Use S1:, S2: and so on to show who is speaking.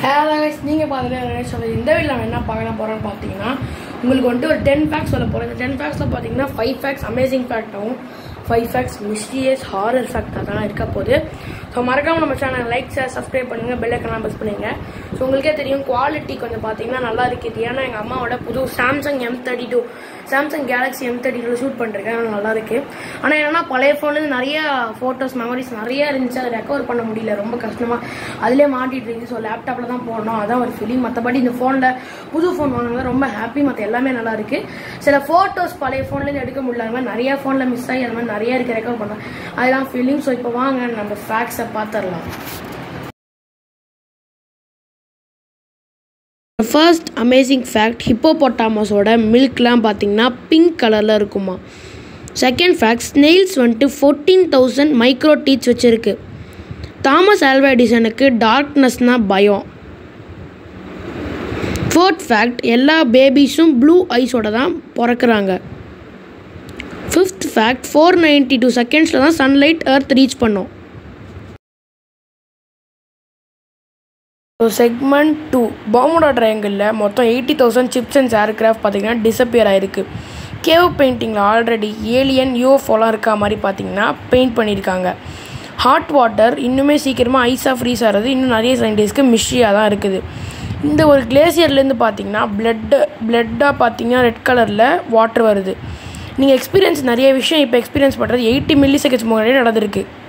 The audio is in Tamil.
S1: ஹலோ guys நீங்கள் பார்த்துட்டு சொல்ல இந்த வீடியோ நம்ம என்ன பார்க்க போகிறோம்னு பார்த்தீங்கன்னா உங்களுக்கு வந்துட்டு ஒரு டென் ஃபேக்ஸ் சொல்ல போகிறோம் இந்த டென் ஃபேக்ஸில் பார்த்தீங்கன்னா ஃபைவ் ஃபேக்ஸ் அமேசிங் ஃபேக்டாகவும் five facts mysterious horror fact அதெல்லாம் இருக்க போகுது ஸோ மறக்காம நம்ம சேனல் லைக் ஷேர் சப்ஸ்கிரைப் பண்ணுங்கள் பெல் ஐக்கெல்லாம் ப்ரெஸ் பண்ணுங்க ஸோ உங்களுக்கே தெரியும் குவாலிட்டி கொஞ்சம் பார்த்தீங்கன்னா நல்லா இருக்குது ஏன்னா எங்கள் அம்மாவோட புது Samsung M thirty two Samsung Galaxy M thirty two shoot பண்ணிருக்கேன் அதனால நல்லா இருக்கு ஆனால் என்னன்னா பழைய ஃபோன்லேருந்து நிறைய ஃபோட்டோஸ் மெமரிஸ் நிறைய இருந்துச்சு அதை ரெக்கவர் பண்ண முடியல ரொம்ப கஷ்டமாக அதிலே மாட்டிட்டு இருக்கு ஸோ லேப்டாப்பில் தான் போடணும் அதான் ஒரு ஃபீலிங் மற்றபடி இந்த ஃபோனில் புது ஃபோன் வாங்கினது ரொம்ப ஹாப்பி மற்ற எல்லாமே நல்லா இருக்கு சில ஃபோட்டோஸ் பழைய ஃபோன்லேருந்து எடுக்க முடியல அது மாதிரி நிறைய ஃபோனில் மிஸ் ஆகி அது மாதிரி நிறைய இருக்கு ரெக்கவர் பண்ணலாம் அதெல்லாம் ஃபீலிங் ஸோ இப்போ வாங்க நம்ம ஃபேக்ஸை பார்த்துடலாம் ஃபர்ஸ்ட் அமேசிங் ஃபேக்ட் ஹிப்போபொட்டாமஸோட மில்க்லாம் பார்த்தீங்கன்னா பிங்க் கலரில் இருக்குமா செகண்ட் ஃபேக்ட் ஸ்னெயில்ஸ் வந்துட்டு ஃபோர்டீன் தௌசண்ட் மைக்ரோ டீச் வச்சுருக்கு தாமஸ் ஆல்வா எடிசனுக்கு டார்க்னஸ்னால் பயம் ஃபோர்த் ஃபேக்ட் எல்லா பேபிஸும் ப்ளூ ஐஸோட தான் பிறக்கிறாங்க fifth fact four ninety two செகண்ட்ஸில் தான் சன்லைட் எர்த் ரீச் பண்ணோம் ஸோ செக்மெண்ட் டூ பாமுடா ட்ரையாங்கிளில் மொத்தம் eighty thousand ships and aircraft பார்த்தீங்கன்னா டிசப்பியர் ஆயிருக்கு கேவ் பெயிண்டிங்கில் ஆல்ரெடி ஏலியன் யூஎஃப்ஓலாம் இருக்க மாதிரி பார்த்தீங்கன்னா பெயிண்ட் பண்ணியிருக்காங்க ஹாட் வாட்டர் இன்னுமே சீக்கிரமாக ஐஸாக ஃப்ரீஸ் ஆகிறது இன்னும் நிறைய சயின்டிஸ்ட்க்கு மிஸ்ட்ரியாக தான் இருக்குது இந்த ஒரு கிளேசியர்லேருந்து பார்த்தீங்கன்னா பிளட்டு பிளட்டாக பார்த்தீங்கன்னா ரெட் கலரில் வாட்டர் வருது நீங்கள் எக்ஸ்பீரியன்ஸ் நிறைய விஷயம் இப்போ எக்ஸ்பீரியன்ஸ் பண்ணுறது எயிட்டி மில்லி செகண்ட்ஸ் முன்னாடியே நடந்திருக்கு